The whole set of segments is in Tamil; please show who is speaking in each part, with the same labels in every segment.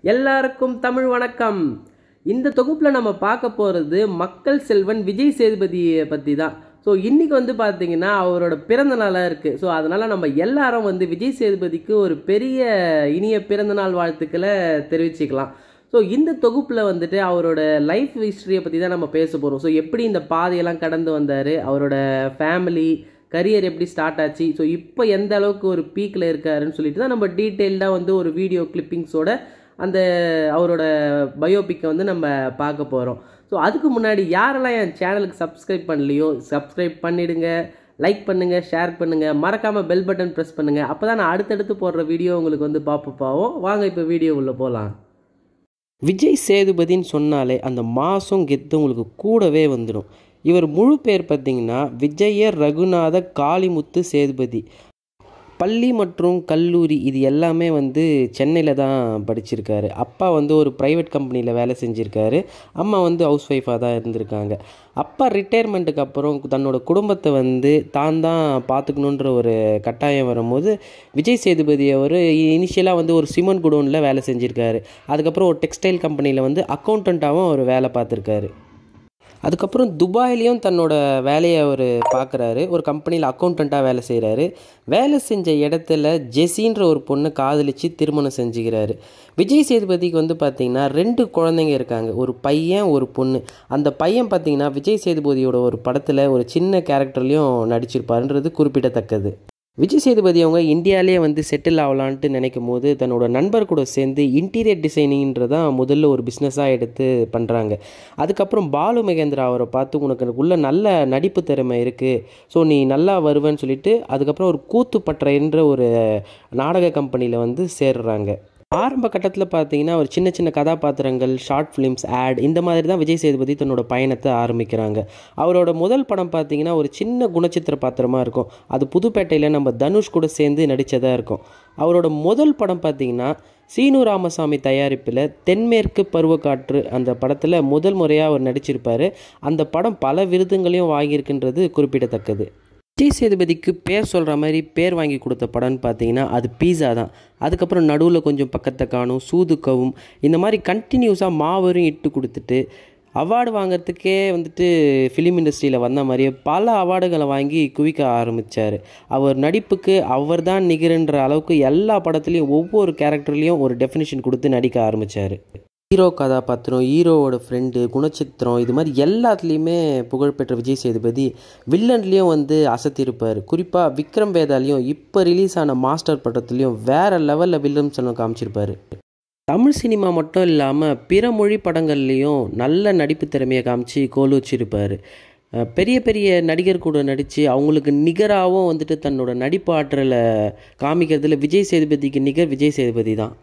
Speaker 1: எல்லாருக்கும் தமிழ் வணக்கம் இந்த தொகுப்பில் நம்ம பார்க்க போகிறது மக்கள் செல்வன் விஜய் சேதுபதியை பற்றி தான் ஸோ இன்றைக்கி வந்து பார்த்தீங்கன்னா அவரோட பிறந்த நாளாக இருக்குது ஸோ அதனால் நம்ம எல்லாரும் வந்து விஜய் சேதுபதிக்கு ஒரு பெரிய இனிய பிறந்தநாள் வாழ்த்துக்களை தெரிவிச்சுக்கலாம் ஸோ இந்த தொகுப்பில் வந்துட்டு அவரோட லைஃப் ஹிஸ்ட்ரியை பற்றி தான் நம்ம பேச போகிறோம் ஸோ எப்படி இந்த பாதையெல்லாம் கடந்து வந்தார் அவரோட ஃபேமிலி கரியர் எப்படி ஸ்டார்ட் ஆச்சு ஸோ இப்போ எந்த அளவுக்கு ஒரு பீக்கில் இருக்காருன்னு சொல்லிட்டு தான் நம்ம டீட்டெயில்டாக வந்து ஒரு வீடியோ கிளிப்பிங்ஸோட அந்த அவரோட பயோபிக்கை வந்து நம்ம பார்க்க போகிறோம் ஸோ அதுக்கு முன்னாடி யாரெல்லாம் என் சேனலுக்கு சப்ஸ்கிரைப் பண்ணலையோ சப்ஸ்கிரைப் பண்ணிடுங்க லைக் பண்ணுங்கள் ஷேர் பண்ணுங்கள் மறக்காமல் பெல் பட்டன் ப்ரெஸ் பண்ணுங்கள் அப்போ தான் நான் அடுத்தடுத்து போடுற வீடியோ உங்களுக்கு வந்து பாப்பப் ஆகும் வாங்க இப்போ வீடியோ உள்ள போகலாம் விஜய் சேதுபதின்னு சொன்னாலே அந்த மாதம் கெத்து உங்களுக்கு கூடவே வந்துடும் இவர் முழு பேர் பார்த்தீங்கன்னா விஜய ரகுநாத காளிமுத்து சேதுபதி பள்ளி மற்றும் கல்லூரி இது எல்லாமே வந்து சென்னையில் தான் படிச்சிருக்காரு அப்பா வந்து ஒரு ப்ரைவேட் கம்பெனியில் வேலை செஞ்சுருக்காரு அம்மா வந்து ஹவுஸ் ஒய்ஃபாக தான் இருந்திருக்காங்க அப்பா ரிட்டையர்மெண்ட்டுக்கு அப்புறம் தன்னோட குடும்பத்தை வந்து தான் தான் பார்த்துக்கணுன்ற ஒரு கட்டாயம் வரும்போது விஜய் சேதுபதி அவர் இனிஷியலாக வந்து ஒரு சிமெண்ட் குடோனில் வேலை செஞ்சுருக்காரு அதுக்கப்புறம் ஒரு டெக்ஸ்டைல் கம்பெனியில் வந்து அக்கௌண்டண்ட்டாகவும் அவர் வேலை பார்த்துருக்காரு அதுக்கப்புறம் துபாயிலையும் தன்னோட வேலையை அவர் பார்க்குறாரு ஒரு கம்பெனியில் அக்கௌண்டண்ட்டாக வேலை செய்கிறாரு வேலை செஞ்ச இடத்துல ஜெசின்ற ஒரு பொண்ணை காதலித்து திருமணம் செஞ்சுக்கிறாரு விஜய் சேதுபதிக்கு வந்து பார்த்திங்கன்னா ரெண்டு குழந்தைங்க இருக்காங்க ஒரு பையன் ஒரு பொண்ணு அந்த பையன் பார்த்திங்கன்னா விஜய் சேதுபதியோட ஒரு படத்தில் ஒரு சின்ன கேரக்டர்லேயும் நடிச்சிருப்பாருன்றது குறிப்பிடத்தக்கது விஜய் சேதுபதி அவங்க இந்தியாவிலே வந்து செட்டில் ஆகலான்ட்டு நினைக்கும் போது தன்னோட நண்பர் கூட சேர்ந்து இன்டீரியர் டிசைனிங்ன்றதான் முதல்ல ஒரு பிஸ்னஸாக எடுத்து பண்ணுறாங்க அதுக்கப்புறம் பாலு மகேந்திரா அவரை பார்த்து உனக்கு உள்ள நல்ல நடிப்பு திறமை இருக்குது ஸோ நீ நல்லா வருவேன்னு சொல்லிட்டு அதுக்கப்புறம் ஒரு கூத்துப்பற்றைன்ற ஒரு நாடக கம்பெனியில் வந்து சேர்றாங்க ஆரம்ப கட்டத்தில் பார்த்தீங்கன்னா ஒரு சின்ன சின்ன கதாபாத்திரங்கள் ஷார்ட் ஃபிலிம்ஸ் ஆட் இந்த மாதிரி தான் விஜய் சேதுபதி தன்னோட பயணத்தை ஆரம்பிக்கிறாங்க அவரோட முதல் படம் பார்த்தீங்கன்னா ஒரு சின்ன குணச்சித்திர பாத்திரமாக இருக்கும் அது புதுப்பேட்டையில் நம்ம தனுஷ் கூட சேர்ந்து நடித்ததாக இருக்கும் அவரோட முதல் படம் பார்த்தீங்கன்னா சீனு ராமசாமி தயாரிப்பில் தென்மேற்கு பருவக்காற்று அந்த படத்தில் முதல் முறையாக அவர் நடிச்சிருப்பார் அந்த படம் பல விருதுங்களையும் வாங்கியிருக்குன்றது குறிப்பிடத்தக்கது விஜய் சேதுபதிக்கு பேர் சொல்கிற மாதிரி பேர் வாங்கி கொடுத்த படம்னு பார்த்தீங்கன்னா அது பீஸா தான் அதுக்கப்புறம் நடுவில் கொஞ்சம் பக்கத்தை காணும் சூதுக்கவும் இந்த மாதிரி கண்டினியூஸாக மாவரும் இட்டு கொடுத்துட்டு அவார்டு வாங்கிறதுக்கே வந்துட்டு ஃபிலிம் இண்டஸ்ட்ரியில் வந்த மாதிரியே பல அவார்டுகளை வாங்கி குவிக்க ஆரம்பித்தார் அவர் நடிப்புக்கு அவர் தான் நிகருன்ற அளவுக்கு எல்லா படத்துலேயும் ஒவ்வொரு கேரக்டர்லேயும் ஒரு டெஃபினிஷன் கொடுத்து நடிக்க ஆரம்பித்தார் ஹீரோ கதாபாத்திரம் ஹீரோவோட ஃப்ரெண்டு குணச்சித்திரம் இது மாதிரி எல்லாத்துலேயுமே புகழ்பெற்ற விஜய் சேதுபதி வில்லன்லேயும் வந்து அசத்திருப்பார் குறிப்பாக விக்ரம் வேதாலையும் இப்போ ரிலீஸ் ஆன மாஸ்டர் படத்துலையும் வேறு லெவலில் வில்லன் சனம் காமிச்சிருப்பார் தமிழ் சினிமா மட்டும் இல்லாமல் பிற மொழி படங்கள்லேயும் நல்ல நடிப்பு திறமையை காமிச்சு கோல் வச்சிருப்பார் பெரிய பெரிய நடிகர் கூட நடித்து அவங்களுக்கு நிகராகவும் வந்துட்டு தன்னோட நடிப்பு ஆற்றலை காமிக்கிறதுல விஜய் சேதுபதிக்கு நிகர் விஜய் சேதுபதி தான்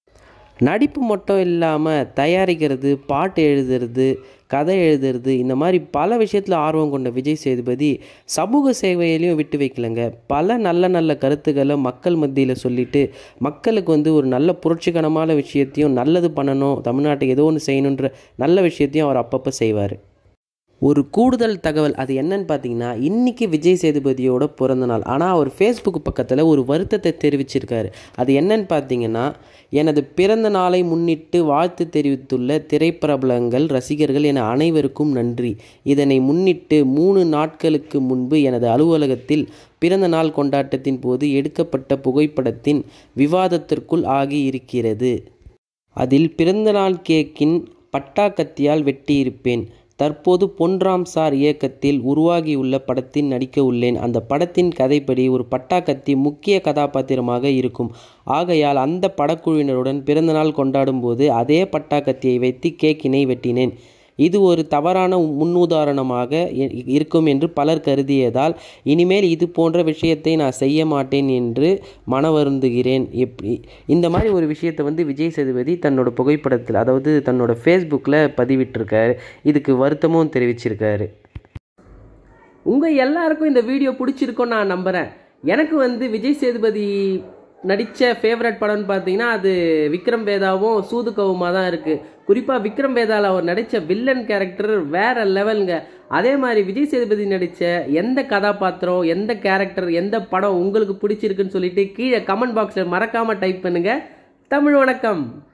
Speaker 1: நடிப்பு மட்டும் இல்லாமல் தயாரிக்கிறது பாட்டு எழுதுறது கதை எழுதுறது இந்த மாதிரி பல விஷயத்தில் ஆர்வம் கொண்ட விஜய் சேதுபதி சமூக சேவையிலையும் விட்டு வைக்கலைங்க பல நல்ல நல்ல கருத்துக்களை மக்கள் மத்தியில் சொல்லிட்டு மக்களுக்கு வந்து ஒரு நல்ல புரட்சிகரமான விஷயத்தையும் நல்லது பண்ணணும் தமிழ்நாட்டுக்கு ஏதோ ஒன்று செய்யணுன்ற நல்ல விஷயத்தையும் அவர் அப்பப்போ செய்வார் ஒரு கூடுதல் தகவல் அது என்னன்னு பார்த்தீங்கன்னா இன்றைக்கி விஜய் சேதுபதியோட பிறந்த நாள் ஆனால் அவர் ஃபேஸ்புக் பக்கத்தில் ஒரு வருத்தத்தை தெரிவிச்சிருக்காரு அது என்னன்னு பார்த்தீங்கன்னா எனது பிறந்த நாளை முன்னிட்டு வாழ்த்து தெரிவித்துள்ள திரைப்பிரபலங்கள் ரசிகர்கள் என அனைவருக்கும் நன்றி இதனை முன்னிட்டு மூணு நாட்களுக்கு முன்பு எனது அலுவலகத்தில் பிறந்த நாள் கொண்டாட்டத்தின் போது எடுக்கப்பட்ட புகைப்படத்தின் விவாதத்திற்குள் ஆகி இருக்கிறது அதில் பிறந்தநாள் கேக்கின் பட்டாக்கத்தியால் வெட்டியிருப்பேன் தற்போது பொன்ராம் சார் இயக்கத்தில் உருவாகியுள்ள படத்தில் நடிக்க உள்ளேன் அந்த படத்தின் கதைப்படி ஒரு பட்டாக்கத்தி முக்கிய கதாபாத்திரமாக இருக்கும் ஆகையால் அந்த படக்குழுவினருடன் பிறந்தநாள் கொண்டாடும் போது அதே பட்டாக்கத்தியை வைத்து கேக்கினை வெட்டினேன் இது ஒரு தவறான முன்னுதாரணமாக இருக்கும் என்று பலர் கருதியதால் இனிமேல் இது போன்ற விஷயத்தை நான் செய்ய மாட்டேன் என்று மனவருந்துகிறேன் எப்படி இந்த மாதிரி ஒரு விஷயத்தை வந்து விஜய் சேதுபதி தன்னோட புகைப்படத்தில் அதாவது தன்னோட ஃபேஸ்புக்கில் பதிவிட்டிருக்காரு இதுக்கு வருத்தமும் தெரிவிச்சிருக்காரு உங்கள் எல்லாருக்கும் இந்த வீடியோ பிடிச்சிருக்கும்னு நான் நம்புகிறேன் எனக்கு வந்து விஜய் சேதுபதி நடித்த ஃபேவரட் படம்னு பார்த்தீங்கன்னா அது விக்ரம் வேதாவும் சூதுகவுமாக தான் இருக்குது குறிப்பாக விக்ரம் வேதாவில் அவர் நடித்த வில்லன் கேரக்டர் வேற லெவலுங்க அதே மாதிரி விஜய் சேதுபதி நடித்த எந்த கதாபாத்திரம் எந்த கேரக்டர் எந்த படம் உங்களுக்கு பிடிச்சிருக்குன்னு சொல்லிட்டு கீழே கமெண்ட் பாக்ஸில் மறக்காமல் டைப் பண்ணுங்கள் தமிழ் வணக்கம்